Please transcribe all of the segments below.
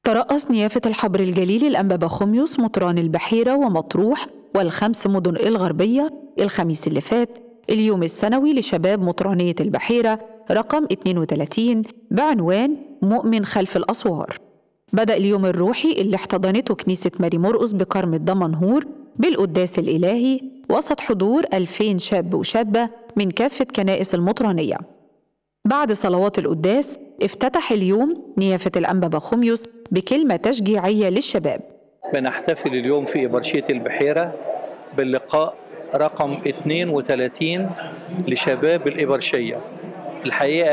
ترأس نيافة الحبر الجليل الأنبا بخوميوس مطران البحيرة ومطروح والخمس مدن الغربية الخميس اللي فات اليوم السنوي لشباب مطرانية البحيرة رقم 32 بعنوان مؤمن خلف الأسوار بدأ اليوم الروحي اللي احتضنته كنيسة ماري مرقس بكرم الدمنهور بالقداس الإلهي وسط حضور 2000 شاب وشابة من كافة كنائس المطرانية بعد صلوات القداس افتتح اليوم نيافة الأنبا بخوميوس بكلمة تشجيعية للشباب بنحتفل اليوم في إبرشية البحيرة باللقاء رقم 32 لشباب الإبرشية الحقيقة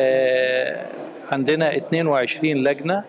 آه، عندنا 22 لجنة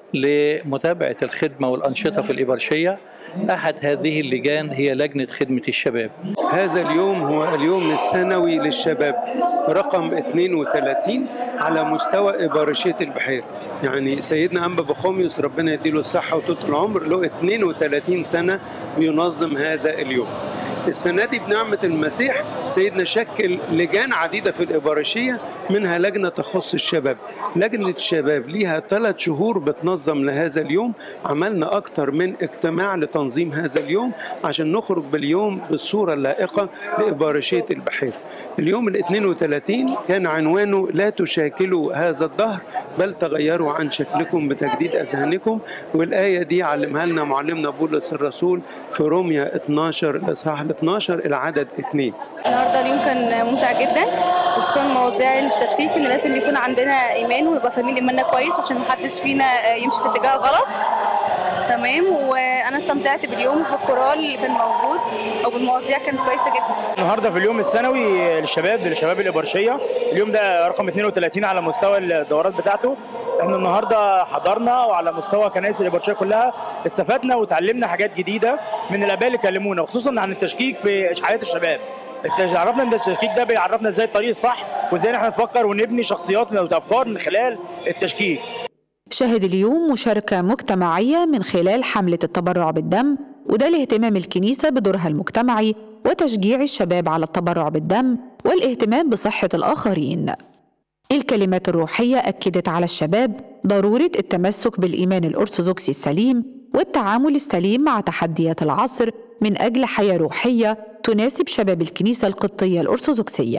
لمتابعة الخدمة والأنشطة في الإبرشية أحد هذه اللجان هي لجنة خدمة الشباب هذا اليوم هو اليوم السنوي للشباب رقم 32 على مستوى إبارشية البحيرة يعني سيدنا أنبا بخوميوس ربنا يديله الصحة وطول العمر له 32 سنة بينظم هذا اليوم السنة دي بنعمة المسيح سيدنا شكل لجان عديدة في الإبارشية منها لجنة تخص الشباب لجنة الشباب ليها ثلاث شهور بتنظم لهذا اليوم عملنا أكثر من اجتماع لتنظيم هذا اليوم عشان نخرج باليوم بالصورة اللائقة لإبارشية البحيرة اليوم ال 32 كان عنوانه لا تشاكلوا هذا الدهر بل تغيروا عن شكلكم بتجديد أذهانكم والآية دي علمها لنا معلمنا بولس الرسول في روميا 12 الإصحاح 12 العدد 2 النهارده اليوم كان ممتع جدا وخصوصا مواضيع التشكيك ان لازم يكون عندنا ايمان ونبقى فاهمين ايماننا كويس عشان محدش فينا يمشي في اتجاه غلط تمام وانا استمتعت باليوم بالكورال اللي كان موجود او بالمواضيع كانت كويسه جدا النهارده في اليوم السنوي للشباب للشباب الابرشيه اليوم ده رقم 32 على مستوى الدورات بتاعته احنا النهارده حضرنا وعلى مستوى كنائس الابرشيه كلها استفدنا وتعلمنا حاجات جديده من الاباء اللي كلمونا وخصوصا عن التشكيك في اشعاعات الشباب عرفنا ان التشكيك ده بيعرفنا ازاي الطريق الصح وازاي احنا نفكر ونبني شخصياتنا وافكار من خلال التشكيك شهد اليوم مشاركة مجتمعية من خلال حملة التبرع بالدم وده لاهتمام الكنيسة بدورها المجتمعي وتشجيع الشباب على التبرع بالدم والاهتمام بصحة الآخرين. الكلمات الروحية أكدت على الشباب ضرورة التمسك بالإيمان الأرثوذكسي السليم والتعامل السليم مع تحديات العصر من أجل حياة روحية تناسب شباب الكنيسة القبطية الأرثوذكسية.